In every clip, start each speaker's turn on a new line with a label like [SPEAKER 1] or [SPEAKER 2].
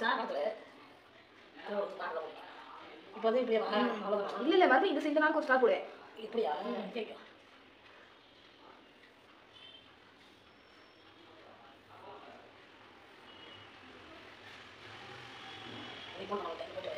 [SPEAKER 1] வச்சா காத்துல அது ஒரு காரில் இப்போ வந்து இப்படியே வா அவ்வளோதான்
[SPEAKER 2] இல்லை இல்லை மறுபடியும் இந்த இந்த நாள் கொஞ்சம் ஸ்டார்ட் போடு
[SPEAKER 1] இப்படியா கேட்கும் இப்போ நான் உனக்கு போட்டு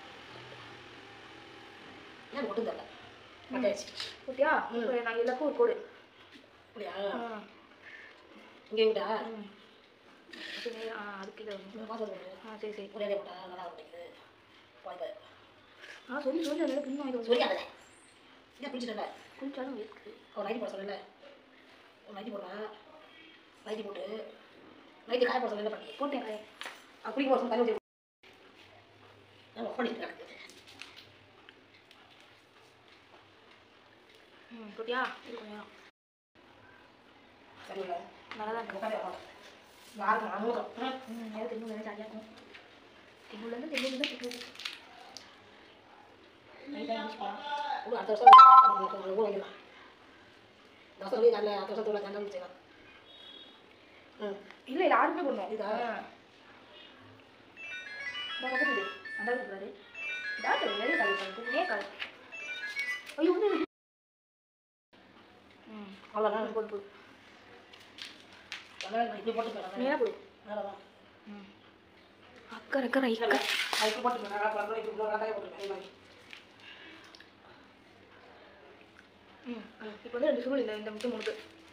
[SPEAKER 1] ஏன் ஒட்டும் தரல கட்டாயிடுச்சு
[SPEAKER 2] ஓகேயா இப்போ நான் எல்லாருக்கும் ஒரு கோடு
[SPEAKER 1] அப்படியா
[SPEAKER 2] ஆ
[SPEAKER 1] இங்கே விட்டா
[SPEAKER 2] ம். அது நேரா, ஆ அதுக்கு கீழே வரணும்.
[SPEAKER 1] இந்த மாதம் போட்டு
[SPEAKER 2] ஆ சரி சரி
[SPEAKER 1] ஒரே போட்டா நல்லா மாட்டேங்குது போய்
[SPEAKER 2] ஆ சொல்லி சொல்லி அதில் பின் வாங்கிட்டு வந்து
[SPEAKER 1] சொல்லியாதே ஏன் பிடிச்சிட்டல
[SPEAKER 2] குளிச்சாலும் இருக்கு
[SPEAKER 1] ஒரு நைட்டி போட சொல்லல ஒரு நைட்டி போடுறேன் நைட்டி போட்டு நைட்டி காய போட சொல்லல பண்ணி
[SPEAKER 2] போட்டேன் காய
[SPEAKER 1] அப்படி போட சொல்லி தண்ணி ஊற்றி நான் ஓடிட்டு கிடக்குது
[SPEAKER 2] ம் போட்டியா இது கொஞ்சம் நேரம்
[SPEAKER 1] சரியில்லை
[SPEAKER 2] நல்லா தான் இருக்கும்
[SPEAKER 1] உட்காந்து போட்டேன் யாருக்கு அமுகம்
[SPEAKER 2] ம் நேரம் தென்னூர் வேலை ஜாலியாக இருக்கும் தென்னூர்லேருந்து தென்னூர்லேருந்து தென்னூர் நைட்டாக யூஸ் பண்ணலாம்
[SPEAKER 1] கூட அடுத்த வருஷம் உங்களுக்கு ஊர் வாங்கிடலாம் இந்த வருஷம் சொல்லி நல்ல அடுத்த வருஷம் தூளை கண்டாலும் செய்யலாம் ம்
[SPEAKER 2] இல்லை இல்லை ஆறுமே பண்ணும்
[SPEAKER 1] இதா?
[SPEAKER 2] இந்த பக்கத்து வீடு அந்த கூடாது டாக்டர் வெளியே கால் பண்ணுறது ஏன் கால் ஐயோ வந்து ம்
[SPEAKER 1] அவ்வளோதான்
[SPEAKER 2] போடு போடு
[SPEAKER 1] அதனால் நான் இப்படி போட்டு போயிடலாம்
[SPEAKER 2] நேராக போடு
[SPEAKER 1] அவ்வளோதான்
[SPEAKER 2] ம் அக்கறை அக்கறை
[SPEAKER 1] இல்லை
[SPEAKER 2] இக்கறை
[SPEAKER 1] நான் இப்படி போட்டு போயிடலாம் அப்புறம் இப்படி இவ்வளோ காய போட்டுருக்கேன் அதே மாதிரி
[SPEAKER 2] ம் இப்போ வந்து ரெண்டு சுருள் இந்த இந்த முட்டை முழுது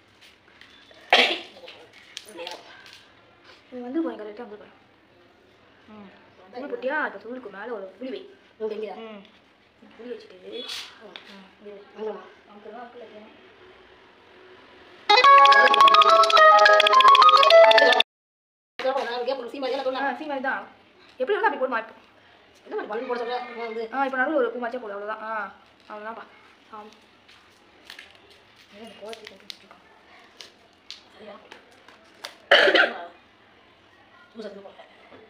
[SPEAKER 1] நேரம்
[SPEAKER 2] இது வந்து போய் கரெக்டாக வந்து போய் ம் சுருள் போட்டியா இப்போ சுருளுக்கு மேலே ஒரு புளி வை
[SPEAKER 1] இங்கே எங்கே
[SPEAKER 2] ம் புளி வச்சுட்டு ம் இது
[SPEAKER 1] அங்கேமா
[SPEAKER 2] நமக்கு தான் அக்கில் வைக்கணும்
[SPEAKER 1] கேட்போம் சீமா எல்லாம்
[SPEAKER 2] ஆ சீ மாதிரி தான் எப்படி வேணா அப்படி போடுமா இப்போ
[SPEAKER 1] என்ன மாதிரி பலூன் போட சொல்ல அப்புறம் வந்து
[SPEAKER 2] ஆ இப்போ நடுவில் ஒரு பூமாச்சே போடு அவ்வளோதான் ஆ அவ்வளோதான்ப்பா ஆம் ஏன் கோவத்தை போட்டு
[SPEAKER 1] சரியா ஜூஸ் எடுத்து போட்டேன்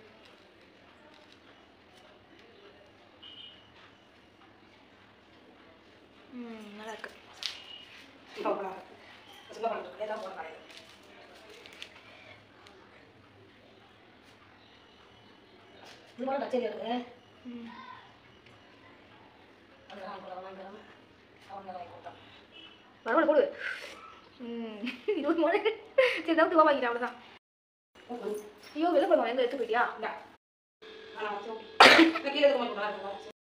[SPEAKER 2] ம் நல்லா இருக்கு
[SPEAKER 1] இப்போ போடலாம் சின்ன பழம் ஏதான் போட காலையில் இது மாதிரி கச்சேரி எடுங்க
[SPEAKER 2] ம்
[SPEAKER 1] அது நான் போட வாங்கிக்கிறேன் அவன் வாங்கி கொடுத்தான்
[SPEAKER 2] பரவாயில்ல போடு ம் இருபது மணி சரி தவிர்த்து வா வாங்கிட்டேன் அவ்வளோதான் ஐயோ வெளில போடுவோம் எங்கே எடுத்து போயிட்டியா
[SPEAKER 1] இல்லை ஆனால் கீழே இருக்க மாட்டேன்